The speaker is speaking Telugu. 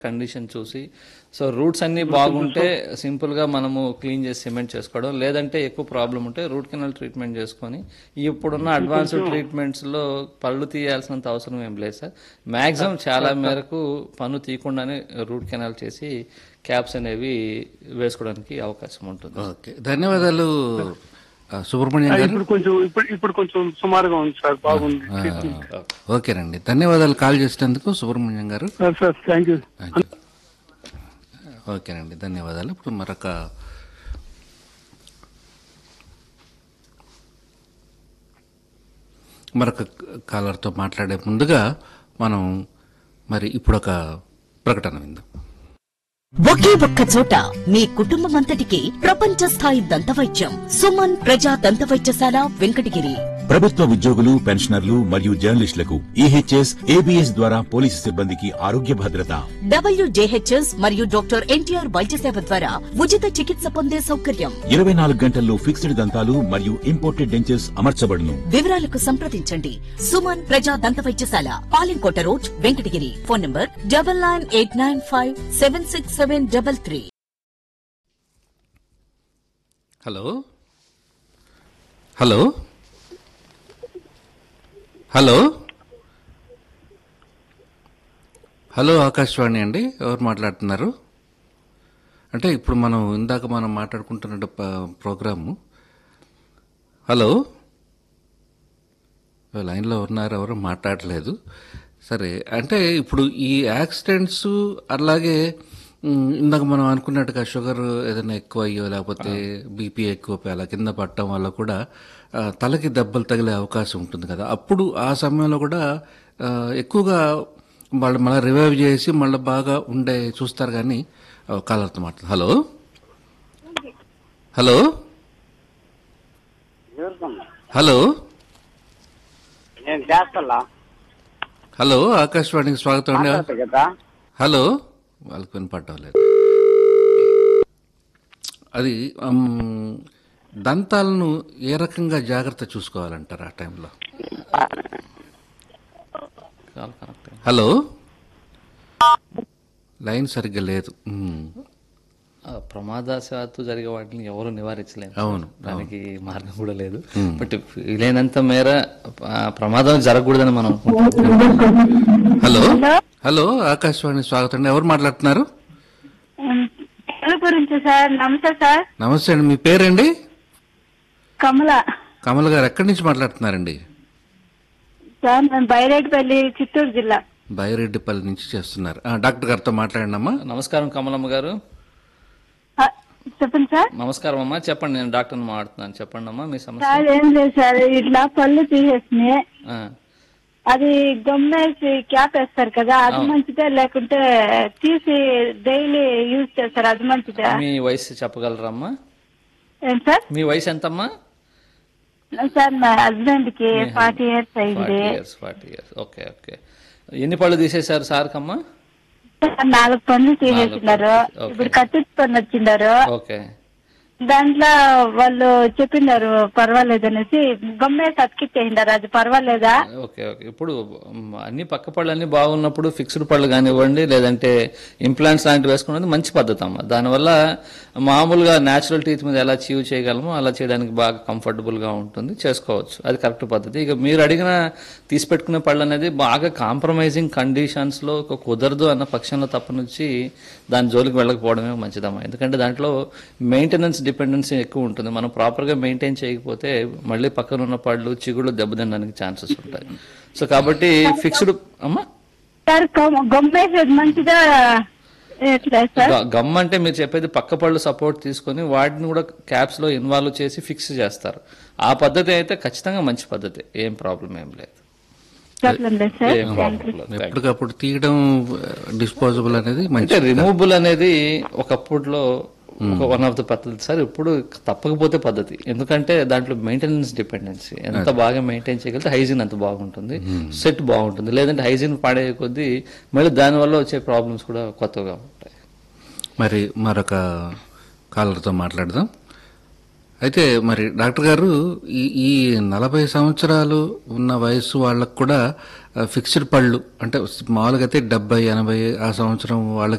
కండిషన్ చూసి సో రూట్స్ అన్ని బాగుంటే సింపుల్ గా మనము క్లీన్ చేసి సిమెంట్ చేసుకోవడం లేదంటే ఎక్కువ ప్రాబ్లం ఉంటే రూట్ కెనాల్ ట్రీట్మెంట్ చేసుకొని ఇప్పుడున్న అడ్వాన్స్డ్ ట్రీట్మెంట్స్ లో పళ్ళు తీయాల్సినంత అవసరం ఏం లేదు సార్ మాక్సిమం చాలా మేరకు పన్ను తీయకుండానే రూట్ కెనాల్ చేసి క్యాప్స్ అనేవి వేసుకోవడానికి అవకాశం ఉంటుంది ఓకే ధన్యవాదాలు ఆ, సుబ్రహ్మణ్యం గారు ఇప్పుడు కొంచెం ఇప్పుడు ఇప్పుడు కొంచెం సుమారుగా ఉంది సార్ బాగుంది ఆ, ఓకేనండి ధన్యవాదాలు కాల్ చేసినందుకు సుబ్రహ్మణ్యం గారు సార్ సార్ థ్యాంక్ యూ ఓకేనండి ధన్యవాదాలు ఇప్పుడు మరొక మరొక కాలర్తో మాట్లాడే ముందుగా మనం మరి ఇప్పుడు ఒక ప్రకటన విందాం ఒకే ఒక్క చోట మీ కుటుంబమంతటికి ప్రపంచ స్థాయి దంతవైద్యం సుమన్ ప్రజా దంతవైద్యశాల వెంకటగిరి ప్రభుత్వ ఉద్యోగులు పెన్షనర్లు మరియు జర్నలిస్టులకు ఈహెచ్ఎస్ ఏబిఎస్ ద్వారా పోలీసు సిబ్బందికి ఆరోగ్య భద్రత డబ్ల్యూజేహెచ్ఎస్ మరియు డాక్టర్ ఎన్టీఆర్ వైద్య సేవ ద్వారా ఉచిత చికిత్స పొందే సౌకర్యం ఇరవై నాలుగు గంటల్లో ఫిక్స్డ్ దంతాలు మరియు ఇంపోర్టెడ్ డెంచర్స్ అమర్చబడును వివరాలకు సంప్రదించండి సుమన్ ప్రజా దంతవైద్యశాల Palinkota road Venkatagiri phone number double nine eight nine five seven six seven double three hello hello hello hello Akashvani అండి ఎవరు మాట్లాడుతున్నారు అంటే ఇప్పుడు మనం ఇందాక మనం మాట్లాడుకుంటున్న ప- ప్రోగ్రాము హలో లైన్లో ఉన్నారు ఎవరు మాట్లాడలేదు సరే అంటే ఇప్పుడు ఈ యాక్సిడెంట్స్ అలాగే ఉమ్, ఇందాక మనం అనుకున్నట్టుగా షుగర్ ఏదైనా ఎక్కువ అయ్యో లేకపోతే బీపీ ఎక్కువ అయిపోయి అలా కింద పట్టడం వల్ల కూడా ఆ, తలకి దెబ్బలు తగిలే అవకాశం ఉంటుంది కదా అప్పుడు ఆ సమయంలో కూడా ఆ, ఎక్కువగా వాళ్ళు మళ్ళీ రివైవ్ చేసి మళ్ళీ బాగా ఉండే చూస్తారు కానీ కాలర్తో మాట్లాడు హలో హలో హలో నేను చేస్తా హలో ఆకాశవాణికి స్వాగతం అండి కదా హలో వాళ్ళకి వినపడటం లేదు అది ఉమ్, దంతాలను ఏ రకంగా జాగ్రత్త చూసుకోవాలంటారు ఆ టైంలో చాలా కరెక్ట్ హలో లైన్ సరిగ్గా లేదు ఉమ్, ఆ ప్రమాదశాత్తు జరిగే వాటిని ఎవరు నివారించలేము అవును, దానికి మార్గం కూడా లేదు బట్ వీలైనంత మేర ఆ, ప్రమాదం జరగకూడదని మనం అనుకుంటున్నాం. హలో హలో ఆకాశవాణి స్వాగతం అండి ఎవరు మాట్లాడుతున్నారు పిల్లల గురించి సార్ నమస్తే సార్ నమస్తే అండి మీ పేరండి కమల కమల్ గారు ఎక్కడి నుంచి మాట్లాడుతున్నారండి సార్ మేము బైరేటిపల్లి చిత్తూరు జిల్లా బైరెడ్డిపల్లి నుంచి చేస్తున్నారు ఆ, డాక్టర్ గారితో మాట్లాడండి అమ్మా నమస్కారం కమలమ్మ గారు ఆ, చెప్పండి సార్ నమస్కారం అమ్మా చెప్పండి నేను డాక్టర్ని మాట్లాడుతున్నాను చెప్పండి అమ్మా మీ సమస్య సార్ ఏం లేదు సార్ ఇట్లా పళ్ళు తీసేసినాయి ఆ, అది గమ్మేసి క్యాప్ వేస్తారు కదా అది మంచిదే లేకుంటే తీసి డైలీ యూజ్ చేస్తారు అది మంచిదా మీ వయసు చెప్పగలరమ్మా ఏం సార్ మీ వయసు ఎంతమ్మా సార్ మా హస్బెండ్ కి ఫార్టీ ఇయర్స్ ఫార్టీ అయింది years forty years okay okay ఎన్ని పళ్ళు తీసేశారు సార్కమ్మా సార్ నాలుగు పనులు తీసేసినారు ఓకే. ఇప్పుడు కట్టించుకొని వచ్చిండారు ఓకే దాంట్లో వాళ్ళు చెప్పినారు పర్వాలేదు అనేసి గమ్మేసి అతికిచ్చేసిండారు అది పర్వాలేదా ఓకే ఓకే ఇప్పుడు మ్, అన్ని పక్క పళ్ళు అన్ని బాగున్నప్పుడు ఫిక్స్డ్ పళ్ళు కానివ్వండి లేదంటే ఇంప్లాంట్స్ లాంటివి వేసుకున్నది మంచి పద్ధతి అమ్మ దానివల్ల మామూలుగా న్యాచురల్ టీత్ మీద ఎలా చీవ్ చేయగలమో అలా చేయడానికి బాగా కంఫర్టబుల్ గా ఉంటుంది చేసుకోవచ్చు అది కరెక్ట్ పద్ధతి ఇక మీరు అడిగిన తీసి పెట్టుకునే పళ్ళు అనేది బాగా కాంప్రమైజింగ్ కండిషన్స్ లో ఒక కుదరదు అన్న పక్షంలో తప్ప నుంచి దాని జోలికి వెళ్ళకపోవడమే మంచిదమ్మా ఎందుకంటే దాంట్లో మెయింటెనెన్స్ డిపెండెన్సీ ఎక్కువ ఉంటుంది మనం ప్రాపర్ గా మెయింటైన్ చేయకపోతే మళ్ళీ పక్కన ఉన్న పళ్ళు చిగుళ్ళు దెబ్బతినడానికి ఛాన్సెస్ ఉంటాయి సో కాబట్టి ఫిక్స్డ్ అమ్మా సార్ గమ్- గమ్మేసేది మంచిదా ఎట్లా సార్ గ- గమ్ అంటే మీరు చెప్పేది పక్క పళ్ళు సపోర్ట్ తీసుకొని వాటిని కూడా క్యాప్స్ లో ఇన్వాల్వ్ చేసి ఫిక్స్ చేస్తారు ఆ పద్ధతి అయితే ఖచ్చితంగా మంచి పద్ధతి ఏం ప్రాబ్లం ఏం లేదు ప్రాబ్లం లేదు సార్ ఏం ప్రాబ్లం లేదు ఎప్పటికప్పుడు తీయడం డిస్పోజబుల్ అనేది అంటే మంచి రిమూవబుల్ అనేది ఒకప్పుడులో ఒక వన్ ఆఫ్ ద పద్ధతి సార్ ఇప్పుడు తప్పకపోతే పద్ధతి ఎందుకంటే దాంట్లో మెయింటెనెన్స్ డిపెండెన్సీ ఎంత బాగా మెయింటైన్ చేయగలిగితే హైజీన్ అంత బాగుంటుంది సెట్ బాగుంటుంది లేదంటే హైజీన్ పాడే కొద్దీ మళ్ళీ దానివల్ల వచ్చే ప్రాబ్లమ్స్ కూడా కొత్తగా ఉంటాయి మరి మరొక కాలర్తో మాట్లాడదాం అయితే మరి డాక్టర్ గారు ఈ ఈ నలభై సంవత్సరాలు ఉన్న వయసు వాళ్ళకు కూడా ఆ, ఫిక్స్డ్ పళ్ళు అంటే మామూలుగా అయితే డెబ్బై ఎనభై ఆ సంవత్సరం వాళ్ళకి